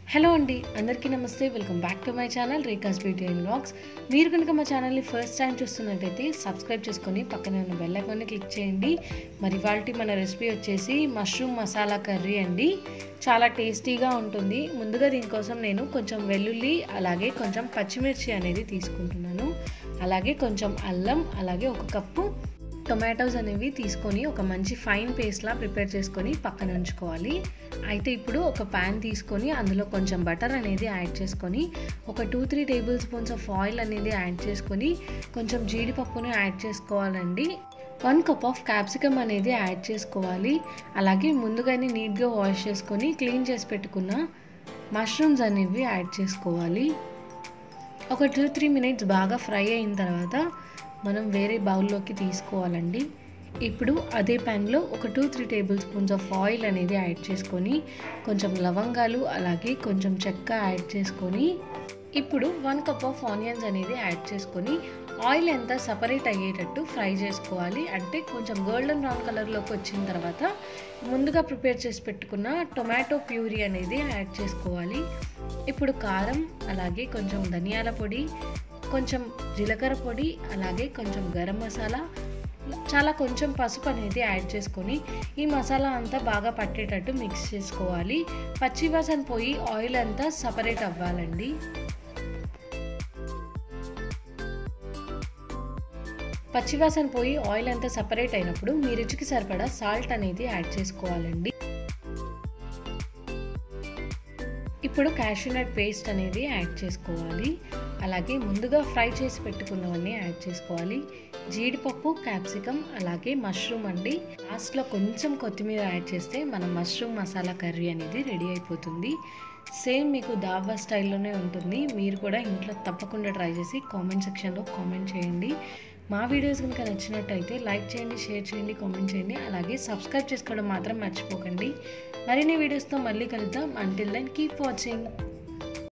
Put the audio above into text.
hello అండి అందరికీ నమస్తే welcome back to my channel Rekha's beauty and vlogs మీరు కనుక మా ఛానల్ని ఫస్ట్ టైం చూస్తున్నట్టయితే సబ్స్క్రైబ్ చేసుకొని పక్కనే ఉన్న బెల్ ఐకాన్ని క్లిక్ చేయండి మరి ఇవాళ మన రెసిపీ వచ్చేసి మష్రూమ్ మసాలా కర్రీ అండి చాలా టేస్టీగా ఉంటుంది ముందుగా దీనికోసం నేను కొంచెం వెల్లుల్లి అలాగే కొంచెం పచ్చిమిర్చి అనేది తీసుకుంటున్నాను అలాగే కొంచెం అల్లం అలాగే ఒక కప్పు టొమాటోస్ అనేవి తీసుకొని ఒక మంచి ఫైన్ పేస్ట్లా ప్రిపేర్ చేసుకొని పక్కన ఉంచుకోవాలి అయితే ఇప్పుడు ఒక ప్యాన్ తీసుకొని అందులో కొంచెం బటర్ అనేది యాడ్ చేసుకొని ఒక two three table spoons of oil అనేది యాడ్ చేసుకొని కొంచెం జీడిపప్పును యాడ్ చేసుకోవాలండి వన్ కప్ ఆఫ్ క్యాప్సికమ్ అనేది యాడ్ చేసుకోవాలి అలాగే ముందుగానే నీట్గా వాష్ చేసుకొని క్లీన్ చేసి పెట్టుకున్న మష్రూమ్స్ అనేవి యాడ్ చేసుకోవాలి ఒక టూ త్రీ మినిట్స్ బాగా ఫ్రై అయిన తర్వాత మనం వేరే బౌల్లోకి తీసుకోవాలండి ఇప్పుడు అదే ప్యాన్లో ఒక two three table spoons of oil అనేది యాడ్ చేసుకొని కొంచెం లవంగాలు అలాగే కొంచెం చెక్క యాడ్ చేసుకొని ఇప్పుడు వన్ కప్ ఆఫ్ ఆనియన్స్ అనేది యాడ్ చేసుకొని ఆయిల్ ఎంత సపరేట్ అయ్యేటట్టు ఫ్రై చేసుకోవాలి అంటే కొంచెం గోల్డెన్ బ్రౌన్ కలర్లోకి వచ్చిన తర్వాత ముందుగా ప్రిపేర్ చేసి పెట్టుకున్న టొమాటో ప్యూరీ అనేది యాడ్ చేసుకోవాలి ఇప్పుడు కారం అలాగే కొంచెం ధనియాల పొడి కొంచెం జీలకర్ర పొడి అలాగే కొంచెం గరం మసాలా చాలా కొంచెం పసుపు అనేది యాడ్ చేసుకొని ఈ మసాలా అంతా బాగా పట్టేటట్టు మిక్స్ చేసుకోవాలి పచ్చి వాసన పోయి ఆయిల్ అంతా సపరేట్ అవ్వాలండి పచ్చివాసన పోయి ఆయిల్ అంతా సపరేట్ అయినప్పుడు మీ రుచికి సరిపడా సాల్ట్ అనేది యాడ్ చేసుకోవాలండి ఇప్పుడు క్యాషూనట్ పేస్ట్ అనేది యాడ్ చేసుకోవాలి అలాగే ముందుగా ఫ్రై చేసి పెట్టుకున్నవన్నీ యాడ్ చేసుకోవాలి జీడిపప్పు క్యాప్సికమ్ అలాగే మష్రూమ్ అండి లాస్ట్లో కొంచెం కొత్తిమీర యాడ్ చేస్తే మన మష్రూమ్ మసాలా కర్రీ అనేది రెడీ అయిపోతుంది సేమ్ మీకు దాబా స్టైల్లోనే ఉంటుంది మీరు కూడా ఇంట్లో తప్పకుండా ట్రై చేసి కామెంట్ సెక్షన్లో కామెంట్ చేయండి మా వీడియోస్ కనుక నచ్చినట్టయితే లైక్ చేయండి షేర్ చేయండి కామెంట్ చేయండి అలాగే సబ్స్క్రైబ్ చేసుకోవడం మాత్రం మర్చిపోకండి మరిన్ని వీడియోస్తో మళ్ళీ కలుద్దాం అంటిల్ దెన్ కీప్ వాచింగ్